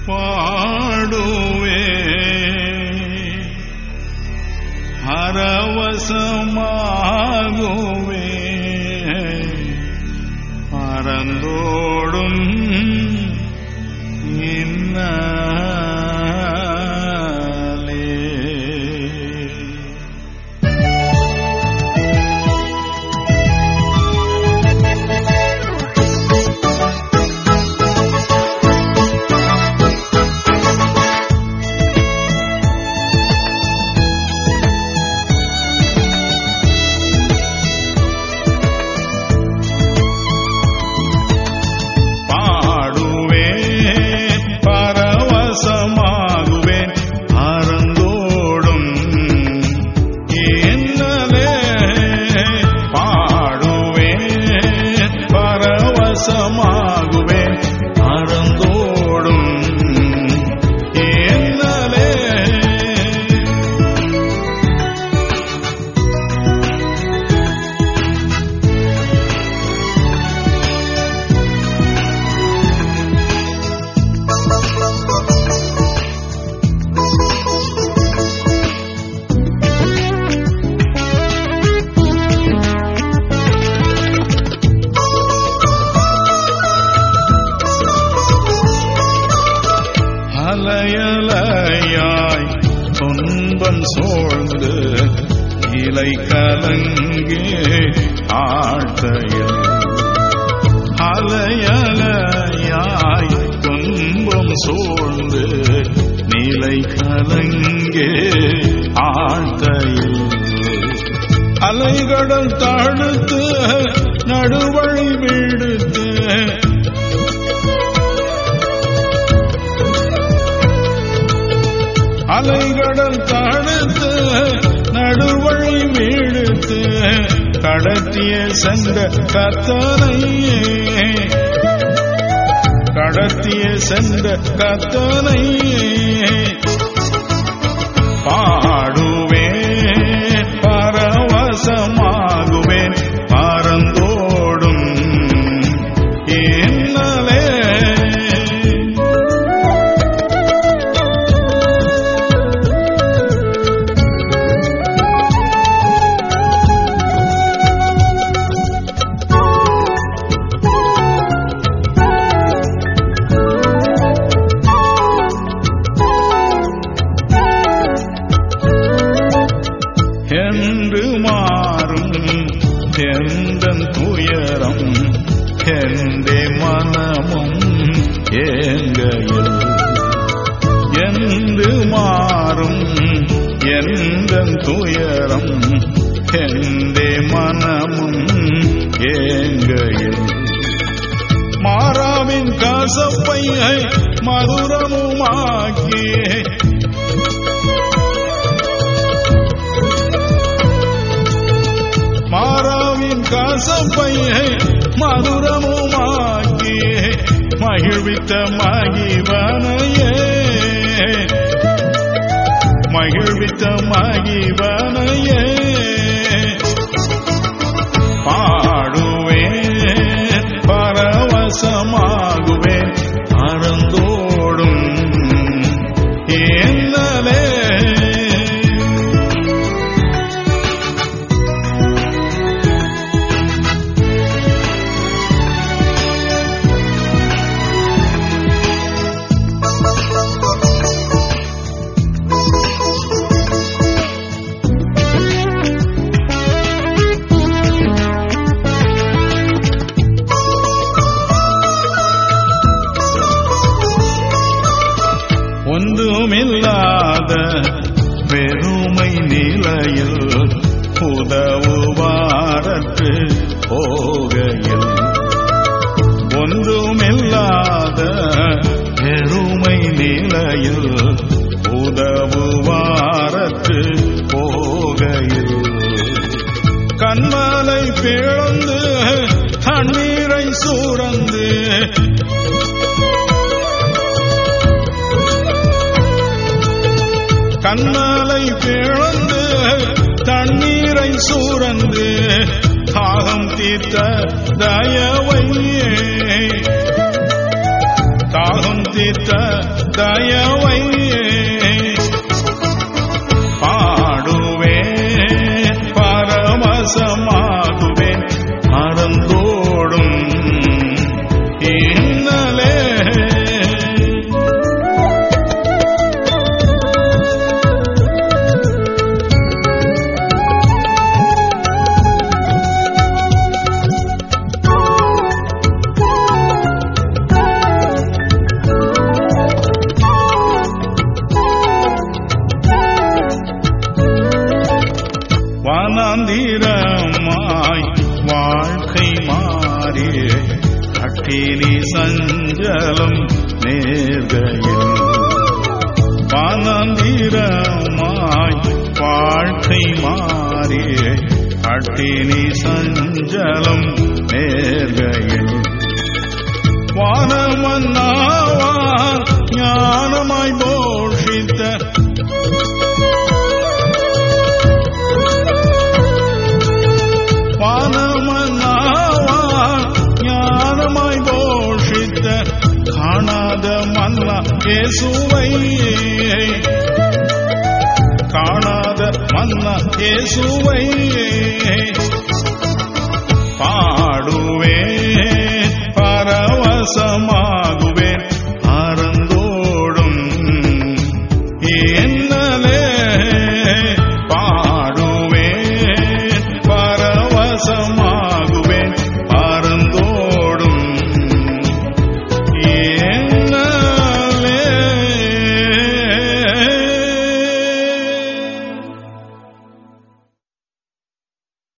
பாடுவே பரவசமாகுவே பரந்தோடும் இன்னாலே பாடுவேன் பரவசமாகுவேன் அறந்தோடும் என்னலே பாடுவேன் பரவசமாகுவேன் அறந்தோடும் என்னலே அலையலையாய் துன்பம் சோழ்ந்து இலை கலங்கே ஆழ்த்தையில் அலையலையாய் துன்பம் சூழ்ந்து நிலை கலங்கே ஆழ்த்தையில் அலைகடல் தடுத்து நடுவழி விடுத்து அலைகடல் தடுத்து நடுவழி விடுத்து கடத்திய சென்ற கத்தனையே கடத்திய சென்ற கத்தனையே பாடுவேன் பரவசமாகுவேன் பரந்தோடும் என்னலே என்று மாறும் எந்தன் துயரம் எந்தே மனமும் ஏங்கையில் என்று மாறும் எந்தன் துயரம் எந்தே மனமும் ஏங்கையில் மாறாவின் கசப்பையை மதுரமுமாக்கியே மாறாவின் கசப்பையை மதுரமுமாக்கி மகிழ்வித்த மகிவனையே மகிழ்வித்த மகிவனையே பாடுவேன் பரவசமாகுவேன் அறந்தோடும் என்னலே ஒன்றுமில்லாத பெருமை நிலையில் உதவுவாரற்று போகையில் ஒன்றுமில்லாத பெருமை நிலையில் உதவுவாரற்று போகையில் கண்மலை பிளந்து தண்ணீரை சூரந்து கண்ணாலை பிளந்து தண்ணீரை சூரந்து தாகம் தீர்த்த தயவையே தாகம் போதித்த தயவை பாடுவேன் பரமசமாகுவேன் மறந்தோடும் இன்னலே வனந்திரமாய் வாழ்க்கை மாறி கட்டினி சஞ்சலம் நேர்கையில் வனந்திரமாய் வாழ்க்கை மாறி கட்டினி சஞ்சலம் நேர்கையில் வானமன்னாவா ஞானமாய் போஷித்த வானமன்னாவா ஞானமாய் போஷித்த காணாத மன்னா இயேசுவை காணாத மன்னா இயேசுவை